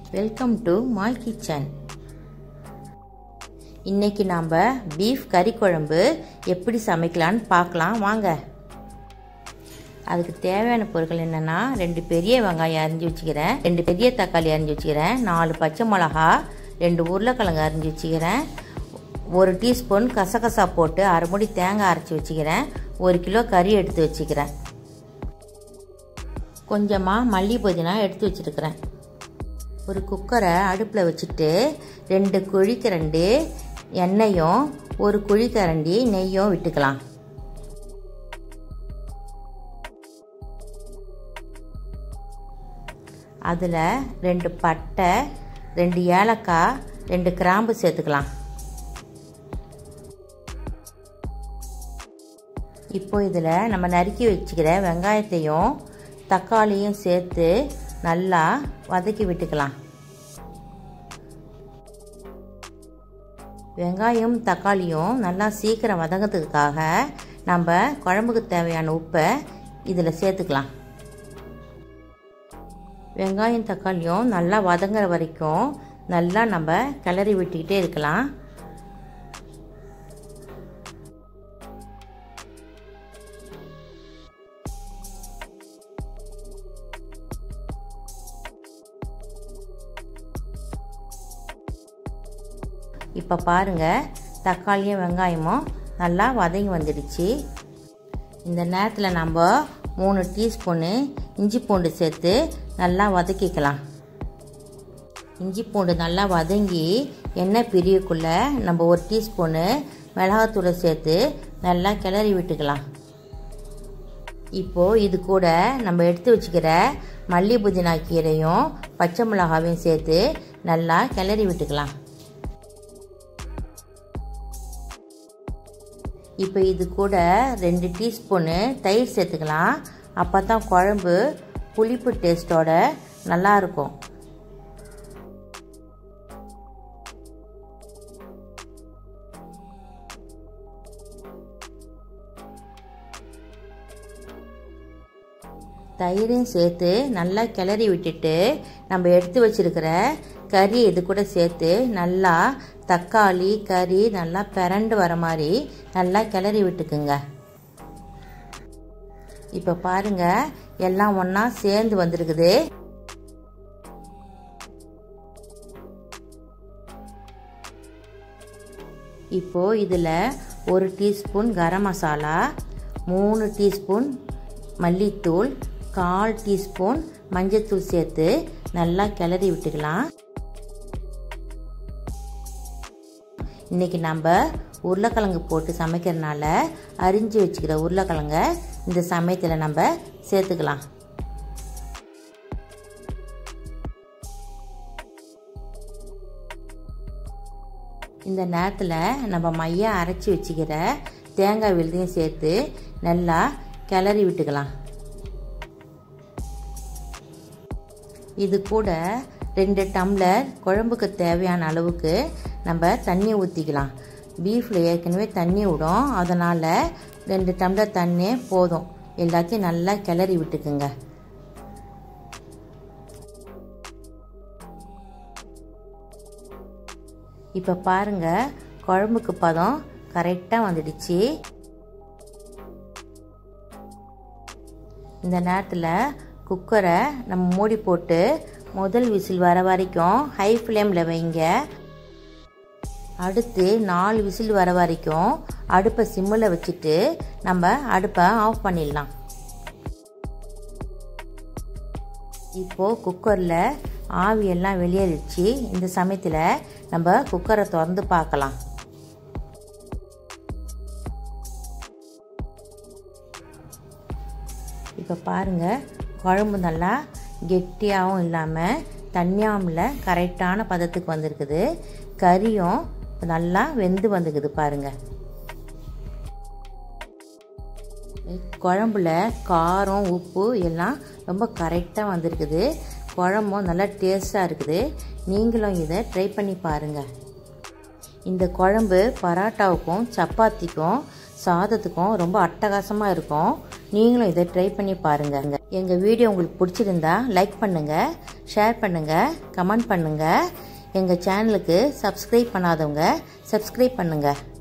welcome to my kitchen இன்னைக்கு நாம் beef கறி குழம்பு எப்படி சமைக்கலான்னு பார்க்கலாம் வாங்க அதுக்கு தேவையான பொருட்கள் என்னென்னா ரெண்டு பெரிய வெங்காயம் அரிஞ்சு வச்சுக்கிறேன் ரெண்டு பெரிய தக்காளி அரிஞ்சு வச்சுக்கிறேன் நாலு பச்சை மிளகா ரெண்டு உருளைக்கிழங்கு அரிஞ்சு வச்சுக்கிறேன் ஒரு டீஸ்பூன் கசகசா போட்டு அரை முடி தேங்காய் அரைச்சி வச்சுக்கிறேன் ஒரு கிலோ கறி எடுத்து வச்சுக்கிறேன் கொஞ்சமாக மல்லி புதினா எடுத்து வச்சுருக்கிறேன் ஒரு குக்கரை அடுப்பில் வச்சுட்டு ரெண்டு குழிக்கரண்டி எண்ணெயும் ஒரு குழிக்கரண்டி நெய்யும் விட்டுக்கலாம் அதில் ரெண்டு பட்டை ரெண்டு ஏலக்காய் ரெண்டு கிராம்பு சேர்த்துக்கலாம் இப்போ இதில் நம்ம நறுக்கி வச்சுக்கிற வெங்காயத்தையும் தக்காளியும் சேர்த்து நல்லா வதக்கி விட்டுக்கலாம் வெங்காயம் தக்காளியும் நல்லா சீக்கிரம் வதங்கிறதுக்காக நம்ம குழம்புக்கு தேவையான உப்பை இதில் சேர்த்துக்கலாம் வெங்காயம் தக்காளியும் நல்லா வதங்குற வரைக்கும் நல்லா நம்ம கிளறி விட்டுக்கிட்டே இருக்கலாம் இப்போ பாருங்கள் தக்காளியும் வெங்காயமும் நல்லா வதங்கி வந்துடுச்சு இந்த நேரத்தில் நம்ம மூணு டீஸ்பூனு இஞ்சி பூண்டு சேர்த்து நல்லா வதக்கிக்கலாம் இஞ்சி பூண்டு நல்லா வதங்கி எண்ணெய் பிரியக்குள்ளே நம்ம ஒரு டீஸ்பூனு மிளகாத்தூளை சேர்த்து நல்லா கிளறி விட்டுக்கலாம் இப்போது இது கூட நம்ம எடுத்து வச்சுக்கிற மல்லி புதினா கீரையும் பச்சை மிளகாவையும் சேர்த்து நல்லா கிளறி விட்டுக்கலாம் இப்போ இது கூட ரெண்டு டீஸ்பூனு தயிர் சேர்த்துக்கலாம் அப்போ தான் குழம்பு புளிப்பு டேஸ்ட்டோட நல்லாயிருக்கும் தயிரையும் சேர்த்து நல்லா கிளறி விட்டுட்டு நம்ம எடுத்து வச்சிருக்கிற கறி இது கூட சேர்த்து நல்லா தக்காளி கறி நல்லா பிறண்டு வர மாதிரி நல்லா கிளறி விட்டுக்குங்க இப்போ பாருங்க எல்லாம் ஒன்றா சேர்ந்து வந்திருக்குது இப்போ இதில் ஒரு டீஸ்பூன் கரம் மசாலா மூணு டீஸ்பூன் மல்லித்தூள் கால் டீஸ்பூன் மஞ்சத்தூள் சேர்த்து நல்லா கிளறி விட்டுக்கலாம் இன்றைக்கி நம்ம உருளைக்கிழங்கு போட்டு சமைக்கிறதுனால அரிஞ்சு வச்சுக்கிற உருளைக்கிழங்க இந்த சமயத்தில் நம்ம சேர்த்துக்கலாம் இந்த நேரத்தில் நம்ம மையம் அரைச்சி வச்சுக்கிற தேங்காய் விழுதையும் சேர்த்து நல்லா கிளறி விட்டுக்கலாம் இது கூட ரெண்டு டம்ளர் குழம்புக்கு தேவையான அளவுக்கு நம்ம தண்ணி ஊற்றிக்கலாம் பீஃபில் ஏற்கனவே தண்ணி விடும் அதனால் ரெண்டு டம்ளர் தண்ணி போதும் எல்லாத்தையும் நல்லா கிளறி விட்டுக்குங்க இப்போ பாருங்கள் குழம்புக்கு பதம் கரெக்டாக வந்துடுச்சு இந்த நேரத்தில் குக்கரை நம்ம மூடி போட்டு முதல் விசில் வர வரைக்கும் ஹை ஃப்ளேமில் வைங்க அடுத்து நாலு விசில் வர வரைக்கும் அடுப்பை சிம்மில் வச்சுட்டு நம்ம அடுப்பை ஆஃப் பண்ணிடலாம் இப்போது குக்கரில் ஆவியெல்லாம் வெளியேறிச்சு இந்த சமயத்தில் நம்ம குக்கரை திறந்து பார்க்கலாம் இப்போ பாருங்கள் குழம்பு நல்லா கெட்டியாகவும் இல்லாமல் தண்ணியாமில் கரெக்டான பதத்துக்கு வந்திருக்குது கறியும் நல்லா வெந்து வந்துக்குது பாருங்கள் குழம்புல காரம் உப்பு எல்லாம் ரொம்ப கரெக்டாக வந்திருக்குது குழம்பும் நல்லா டேஸ்ட்டாக இருக்குது நீங்களும் இதை ட்ரை பண்ணி பாருங்கள் இந்த குழம்பு பரோட்டாவுக்கும் சப்பாத்திக்கும் சாதத்துக்கும் ரொம்ப அட்டகாசமாக இருக்கும் நீங்களும் இதை ட்ரை பண்ணி பாருங்கள் எங்கள் வீடியோ உங்களுக்கு பிடிச்சிருந்தா லைக் பண்ணுங்கள் ஷேர் பண்ணுங்கள் கமெண்ட் பண்ணுங்கள் எங்கள் சேனலுக்கு சப்ஸ்கிரைப் பண்ணாதவங்க சப்ஸ்கிரைப் பண்ணுங்கள்